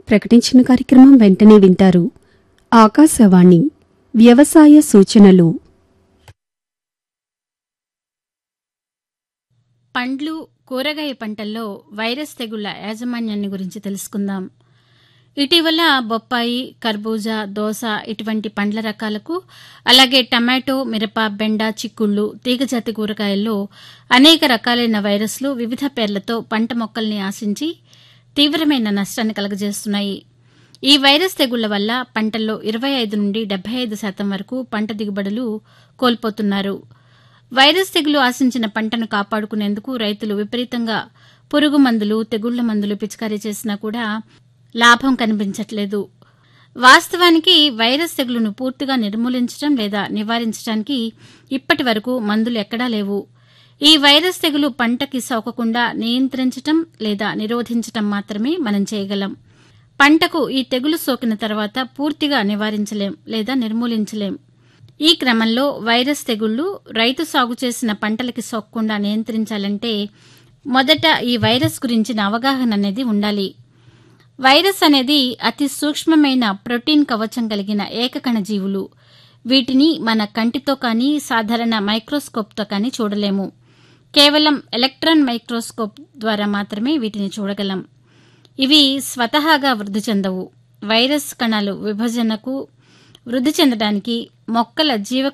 ప్రకటించిన కార్యక్రమం వెంటనే వింటారు ఆకాశవాణి వ్యవసాయ సూచనలు పండ్లు కూరగాయ పంటల్లో వైరస్ తెగుళ్ల యాజమాన్యాన్ని గురించి తెలుసుకుందాం ఇటీవల బొప్పాయి కర్బూజా దోస ఇటువంటి పండ్ల రకాలకు అలాగే టమాటో మిరప బెండ చిక్కుళ్ళు తీగజాతి కూరగాయల్లో అనేక రకాలైన వైరస్లు వివిధ పేర్లతో పంట మొక్కల్ని ఆశించి తీవ్రమైన నష్టాన్ని కలుగజేస్తున్నాయి ఈ వైరస్ తెగుళ్ల వల్ల పంటల్లో ఇరవై ఐదు నుండి డెబ్బై ఐదు శాతం వరకు పంట దిగుబడులు కోల్పోతున్నారు వైరస్ తెగులు ఆశించిన పంటను కాపాడుకునేందుకు రైతులు విపరీతంగా పురుగు మందులు తెగుళ్ల మందులు పిచికారీ చేసినా కూడా లాభం కనిపించట్లేదు వాస్తవానికి వైరస్ తెగులును పూర్తిగా నిర్మూలించడం లేదా నివారించడానికి ఇప్పటి వరకు మందులు ఎక్కడా లేవు ఈ వైరస్ తెగులు పంటకి సోకకుండా నియంత్రించటం లేదా నిరోధించటం మాత్రమే మనం చేయగలం పంటకు ఈ తెగులు సోకిన తర్వాత పూర్తిగా నివారించలేం లేదా నిర్మూలించలేం ఈ క్రమంలో వైరస్ తెగుళ్లు రైతు సాగు చేసిన పంటలకి సోకకుండా నియంత్రించాలంటే మొదట ఈ వైరస్ గురించిన అవగాహన అనేది ఉండాలి వైరస్ అనేది అతి సూక్ష్మమైన ప్రోటీన్ కవచం కలిగిన ఏకకణ జీవులు వీటిని మన కంటితో కానీ సాధారణ మైక్రోస్కోప్తో కానీ చూడలేము కేవలం ఎలక్ట్రాన్ మైక్రోస్కోప్ ద్వారా మాత్రమే వీటిని చూడగలం ఇవి స్వతహాగా వృద్ధి చెందవు వైరస్ కణాలు విభజనకు వృద్ధి చెందడానికి మొక్కల జీవ